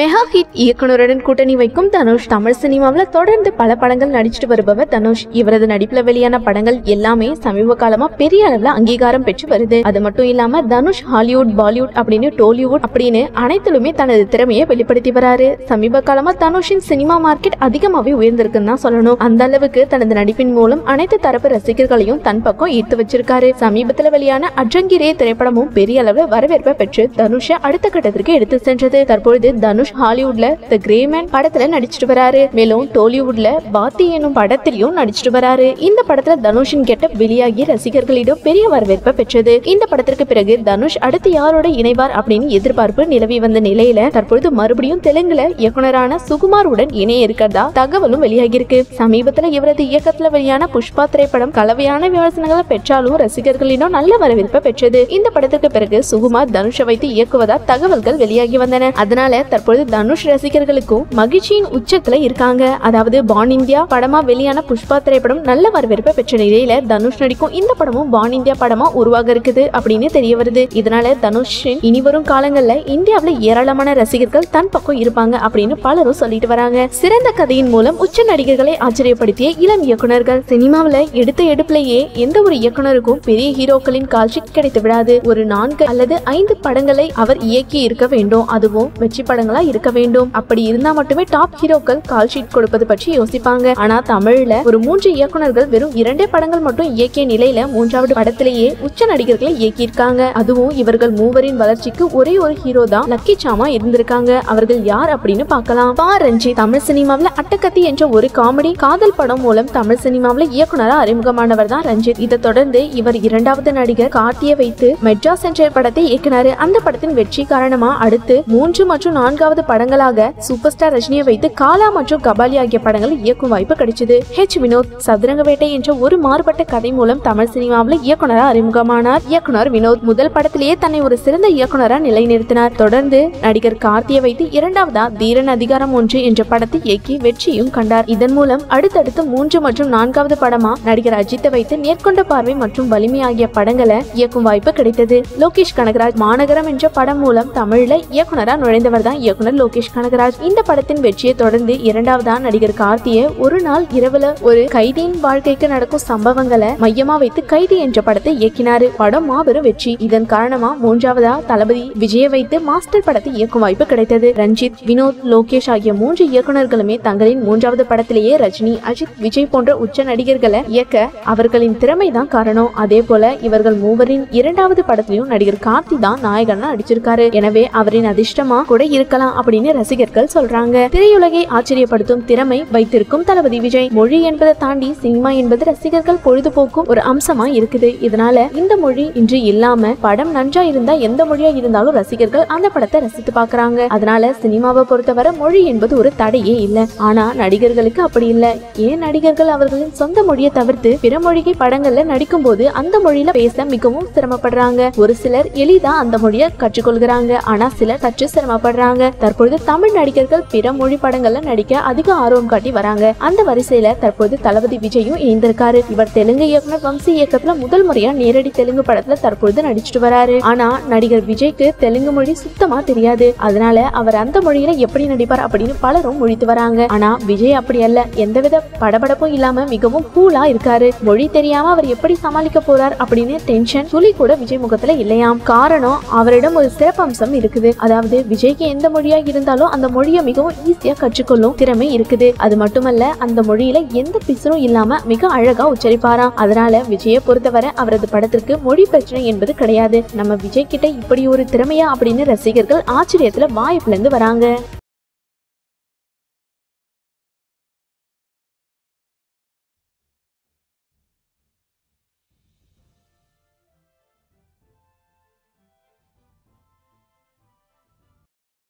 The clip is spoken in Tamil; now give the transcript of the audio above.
மெகா ஹிட் இயக்குனருடன் கூட்டணி வைக்கும் தனுஷ் தமிழ் சினிமாவில் தொடர்ந்து பல படங்கள் நடிச்சிட்டு வருபவர் தனுஷ் இவரது நடிப்புல வெளியான படங்கள் எல்லாமே சமீப காலமா பெரிய அளவுல அங்கீகாரம் பெற்று வருது அது மட்டும் இல்லாம தனுஷ் ஹாலிவுட் பாலிவுட் அப்படின்னு டோலிவுட் அப்படின்னு அனைத்திலுமே தனது திறமையை வெளிப்படுத்தி வராரு சமீப காலமா தனுஷின் சினிமா மார்க்கெட் அதிகமாவே உயர்ந்திருக்குன்னு தான் சொல்லணும் அந்த அளவுக்கு தனது நடிப்பின் மூலம் அனைத்து தரப்பு ரசிகர்களையும் தன் பக்கம் ஈர்த்து வச்சிருக்காரு சமீபத்துல வெளியான அட்ரங்கிரே திரைப்படமும் பெரிய அளவுல வரவேற்பை பெற்று தனுஷை அடுத்த கட்டத்திற்கு எடுத்து சென்றது தற்பொழுது தனுஷ் ஹாலிவுட்ல த கிரேமேன் படத்துல நடிச்சிட்டு வராரு மேலும் டோலிவுட்ல பாத்தி எனும் படத்திலையும் நடிச்சிட்டு வராரு இந்த படத்துல தனுஷின் கெட்ட வெளியாகி ரசிகர்களிடம் பெரிய வரவேற்பை பெற்றது இந்த படத்திற்கு பிறகு தனுஷ் அடுத்து யாரோட இணைவார் அப்படின்னு எதிர்பார்ப்பு நிலவி வந்த நிலையில தற்பொழுது மறுபடியும் தெலுங்குல இயக்குனரான சுகுமாருடன் இணைய இருக்கிறதா தகவலும் வெளியாகியிருக்கு சமீபத்துல இவரது இயக்கத்துல வெளியான புஷ்பா திரைப்படம் கலவையான விமர்சனங்களை பெற்றாலும் ரசிகர்களிடம் நல்ல வரவேற்பை பெற்றது இந்த படத்திற்கு பிறகு சுகுமார் தனுஷை வைத்து இயக்குவதா தகவல்கள் வெளியாகி வந்தன அதனால தற்பொழுது தனுஷ் ரசிகர்களுக்கும் மகிழ்ச்சியின் உச்சத்துல இருக்காங்க அதாவது பான் இந்தியா படமா வெளியான புஷ்பா திரைப்படம் நல்ல வரவேற்பை பெற்ற நிலையில தனுஷ் நடிக்கும் இந்த படமும் பான் இந்தியா படமா உருவாக இருக்குது அப்படின்னு தெரிய வருது இதனால தனுஷின் இனி வரும் காலங்கள்ல இந்தியாவுல ஏராளமான ரசிகர்கள் தன் பக்கம் இருப்பாங்க அப்படின்னு பலரும் சொல்லிட்டு வராங்க சிறந்த கதையின் மூலம் உச்ச நடிகர்களை ஆச்சரியப்படுத்திய இளம் இயக்குனர்கள் சினிமாவுல எடுத்த எடுப்பிலேயே எந்த ஒரு இயக்குனருக்கும் பெரிய ஹீரோக்களின் கால்ஷீட் கிடைத்து விடாது ஒரு நான்கு அல்லது ஐந்து படங்களை அவர் இயக்கி இருக்க வேண்டும் அதுவும் வெற்றி படங்களா இருக்க வேண்டும் அப்படி இருந்தா மட்டுமே டாப் ஹீரோக்கள் கால் ஷீட் கொடுப்பது பற்றி யோசிப்பாங்க ஆனா தமிழ்ல ஒரு மூன்று இயக்குனர்கள் வெறும் இரண்டே படங்கள் மட்டும் இயக்கிய நிலையில மூன்றாவது படத்திலேயே உச்ச நடிகர்களை இயக்கியிருக்காங்க அதுவும் இவர்கள் மூவரின் வளர்ச்சிக்கு ஒரே ஒரு ஹீரோ தான் லக்கி சாமா இருந்திருக்காங்க அவர்கள் யார் அப்படின்னு பார்க்கலாம் பா ரஞ்சித் தமிழ் சினிமாவுல அட்டக்கத்தி என்ற ஒரு காமெடி காதல் படம் மூலம் தமிழ் சினிமாவுல இயக்குனரா அறிமுகமானவர் தான் ரஞ்சித் இதை தொடர்ந்து இவர் இரண்டாவது நடிகர் கார்த்தியை வைத்து மெட்ராஸ் என்ற படத்தை இயக்கினாரு அந்த படத்தின் வெற்றி காரணமா அடுத்து மூன்று மற்றும் நான்காவது படங்களாக சூப்பர் ஸ்டார் ரஜினியை வைத்து காலா மற்றும் கபாலி ஆகிய படங்கள் இயக்கும் வாய்ப்பு கிடைச்சது ஹெச் வினோத் சதுரங்க வேட்டை என்ற ஒரு மாறுபட்ட கதை மூலம் தமிழ் சினிமாவில் இயக்குனரா அறிமுகமானார் இயக்குனர் வினோத் முதல் படத்திலேயே தன்னை ஒரு சிறந்த இயக்குனரா நிலைநிறுத்தினார் தொடர்ந்து நடிகர் கார்த்தியை வைத்து இரண்டாவதா தீரன் அதிகாரம் ஒன்று என்ற படத்தை இயக்கி வெற்றியும் கண்டார் இதன் மூலம் அடுத்தடுத்து மூன்று மற்றும் நான்காவது படமா நடிகர் அஜித்தை வைத்து நேர்கொண்ட பார்வை மற்றும் வலிமை ஆகிய படங்களை இயக்கும் வாய்ப்பு கிடைத்தது லோகேஷ் கனகராஜ் மாநகரம் என்ற படம் மூலம் தமிழ்ல இயக்குனரா நுழைந்தவர் தான் இயக்குனர் லோகேஷ் கனகராஜ் இந்த படத்தின் வெற்றியை தொடர்ந்து இரண்டாவதா நடிகர் கார்த்தியை ஒரு நாள் இரவுல ஒரு கைதியின் வாழ்க்கைக்கு நடக்கும் சம்பவங்களை மையமா வைத்து கைதி என்ற படத்தை இயக்கினாரு படம் மாபெரும் வெற்றி இதன் காரணமா மூன்றாவதா தளபதி விஜயை வைத்து மாஸ்டர் படத்தை இயக்கும் வாய்ப்பு கிடைத்தது ரஞ்சித் வினோத் லோகேஷ் ஆகிய மூன்று இயக்குனர்களுமே தங்களின் மூன்றாவது படத்திலேயே ரஜினி அஜித் விஜய் போன்ற உச்ச நடிகர்களை இயக்க அவர்களின் திறமை தான் காரணம் அதே போல இவர்கள் மூவரின் இரண்டாவது படத்திலையும் நடிகர் கார்த்தி தான் நாயகனா நடிச்சிருக்காரு எனவே அவரின் அதிர்ஷ்டமா கூட இருக்கலாம் அப்படின்னு ரசிகர்கள் சொல்றாங்க திரையுலகை ஆச்சரியப்படுத்தும் திறமை வைத்திருக்கும் தளபதி விஜய் மொழி என்பதை தாண்டி சினிமா என்பது ரசிகர்கள் பொழுதுபோக்கும் ஒரு அம்சமா இருக்குது இதனால இந்த மொழி இன்று இல்லாம படம் நன்றா இருந்தா எந்த மொழியா இருந்தாலும் ரசிகர்கள் அந்த படத்தை ரசித்து பார்க்கறாங்க அதனால சினிமாவை பொறுத்தவரை மொழி என்பது ஒரு தடையே இல்ல ஆனா நடிகர்களுக்கு அப்படி இல்ல ஏன் நடிகர்கள் அவர்களின் சொந்த மொழியை தவிர்த்து பிற மொழிகை படங்கள்ல நடிக்கும் போது அந்த மொழியில பேச மிகவும் சிரமப்படுறாங்க ஒரு சிலர் எளிதா அந்த மொழியை கற்றுக்கொள்கிறாங்க ஆனா சிலர் சற்று சிரமப்படுறாங்க தற்பொழுது தமிழ் நடிகர்கள் பிற மொழி படங்கள்ல நடிக்க அதிக ஆர்வம் காட்டி வராங்க அந்த வரிசையில தற்போது தளபதி விஜயும் இணைந்திருக்காரு இவர் தெலுங்கு இயக்குனர் வம்சி இயக்கத்துல முதல் முறையா நேரடி தெலுங்கு படத்துல தற்பொழுது நடிச்சிட்டு வராரு ஆனா நடிகர் விஜய்க்கு தெலுங்கு மொழி சுத்தமா தெரியாது அதனால அவர் அந்த மொழியில எப்படி நடிப்பார் அப்படின்னு பலரும் முழித்து வராங்க ஆனா விஜய் அப்படி அல்ல எந்தவித படபடப்பும் இல்லாம மிகவும் கூலா இருக்காரு மொழி தெரியாம அவர் எப்படி சமாளிக்க போறார் அப்படின்னு டென்ஷன் துளி கூட விஜய் முகத்துல இல்லையாம் காரணம் அவரிடம் ஒரு சிறப்பம்சம் இருக்குது அதாவது விஜய்க்கு எந்த மொழியா இருந்தாலும் அந்த மொழியை மிகவும் ஈஸியா கற்றுக்கொள்ளும் திறமை இருக்குது அது மட்டுமல்ல அந்த மொழியில எந்த பிசுறும் இல்லாம மிக அழகா உச்சரிப்பாராம் அதனால விஜயை பொறுத்தவரை அவரது படத்திற்கு மொழி பிரச்சனை என்பது கிடையாது நம்ம விஜய் கிட்ட இப்படி ஒரு திறமையா அப்படின்னு ரசிகர்கள் ஆச்சரியத்துல வாய்ப்புல இருந்து வராங்க